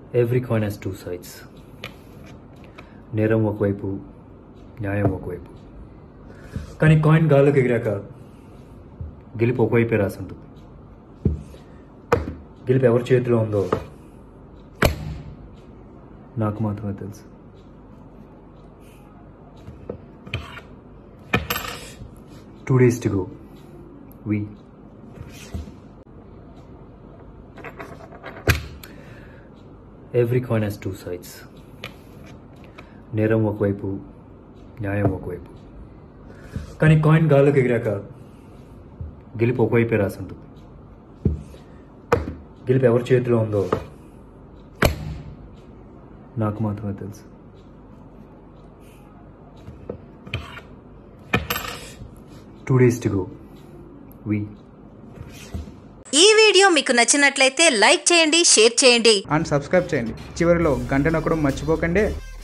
every coin has two sides నేరం ఒకవైపు న్యాయం ఒకవైపు కానీ కాయిన్ గాల్లోకి ఎగిరాక గెలుపు ఒకవైపే రాసి ఉంటుంది గెలుపు ఎవరి చేతిలో ఉందో నాకు మాత్రమే తెలుసు two days to go we every coin has two sides నేరం ఒకవైపు న్యాయం ఒకవైపు కానీ కాయిన్ గాల్లోకి ఎగిరాక గెలుపు ఒకవైపే రాసి ఉంటుంది గెలుపు ఎవరి చేతిలో ఉందో నాకు మాత్రమే తెలుసు two days to go we ఈ వీడియో మీకు నచ్చినట్లయితే లైక్ చేయండి షేర్ చేయండి అండ్ సబ్స్క్రైబ్ చేయండి చివరిలో గంట నొక్కడం మర్చిపోకండి